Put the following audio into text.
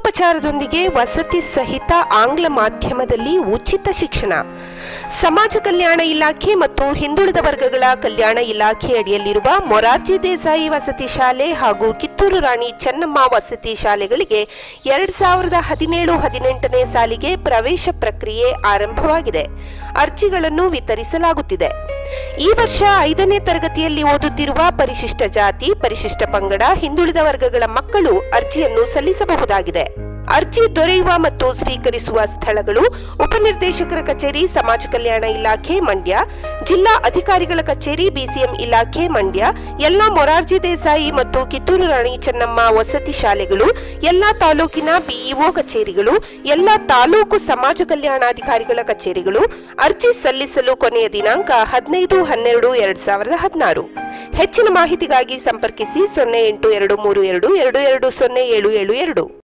ಊಟೋಪಚಾರದೊಂದಿಗೆ ವಸತಿ ಸಹಿತ ಆಂಗ್ಲ ಮಾಧ್ಯಮದಲ್ಲಿ ಉಚಿತ ಶಿಕ್ಷಣ ಸಮಾಜ ಕಲ್ಯಾಣ ಇಲಾಖೆ ಮತ್ತು ಹಿಂದುಳಿದ ವರ್ಗಗಳ ಕಲ್ಯಾಣ ಇಲಾಖೆ ಅಡಿಯಲ್ಲಿರುವ ಮೊರಾರ್ಜಿ ದೇಸಾಯಿ ವಸತಿ ಶಾಲೆ ಹಾಗೂ ಕಿತ್ತೂರು ರಾಣಿ ಚೆನ್ನಮ್ಮ ವಸತಿ ಶಾಲೆಗಳಿಗೆ ಎರಡ್ ಸಾವಿರದ ಹದಿನೇಳು ಹದಿನೆಂಟನೇ ಸಾಲಿಗೆ ಪ್ರವೇಶ ಪ್ರಕ್ರಿಯೆ ಆರಂಭವಾಗಿದೆ ಅರ್ಜಿಗಳನ್ನು ವಿತರಿಸಲಾಗುತ್ತಿದೆ ಈ ವರ್ಷ ಐದನೇ ತರಗತಿಯಲ್ಲಿ ಓದುತ್ತಿರುವ ಪರಿಶಿಷ್ಟ ಜಾತಿ ಪರಿಶಿಷ್ಟ ಪಂಗಡ ಹಿಂದುಳಿದ ವರ್ಗಗಳ ಮಕ್ಕಳು ಅರ್ಜಿಯನ್ನು ಸಲ್ಲಿಸಬಹುದಾಗಿದೆ ಅರ್ಜಿ ದೊರೆಯುವ ಮತ್ತು ಸ್ವೀಕರಿಸುವ ಸ್ಥಳಗಳು ಉಪನಿರ್ದೇಶಕರ ಕಚೇರಿ ಸಮಾಜ ಕಲ್ಯಾಣ ಇಲಾಖೆ ಮಂಡ್ಯ ಜಿಲ್ಲಾ ಅಧಿಕಾರಿಗಳ ಕಚೇರಿ ಬಿಸಿಎಂ ಇಲಾಖೆ ಮಂಡ್ಯ ಎಲ್ಲಾ ಮೊರಾರ್ಜಿ ದೇಸಾಯಿ ಮತ್ತು ಕಿತ್ತೂರು ರಾಣಿ ಚೆನ್ನಮ್ಮ ವಸತಿ ಶಾಲೆಗಳು ಎಲ್ಲಾ ತಾಲೂಕಿನ ಬಿಇಒ ಕಚೇರಿಗಳು ಎಲ್ಲಾ ತಾಲೂಕು ಸಮಾಜ ಕಲ್ಯಾಣಾಧಿಕಾರಿಗಳ ಕಚೇರಿಗಳು ಅರ್ಜಿ ಸಲ್ಲಿಸಲು ಕೊನೆಯ ದಿನಾಂಕ ಹದಿನೈದು ಹನ್ನೆರಡು ಎರಡ್ ಸಾವಿರದ ಹದಿನಾರು ಹೆಚ್ಚಿನ ಮಾಹಿತಿಗಾಗಿ ಸಂಪರ್ಕಿಸಿ ಸೊನ್ನೆ ಎಂಟು ಎರಡು ಮೂರು ಎರಡು ಎರಡು ಎರಡು ಸೊನ್ನೆ ಏಳು ಏಳು ಎರಡು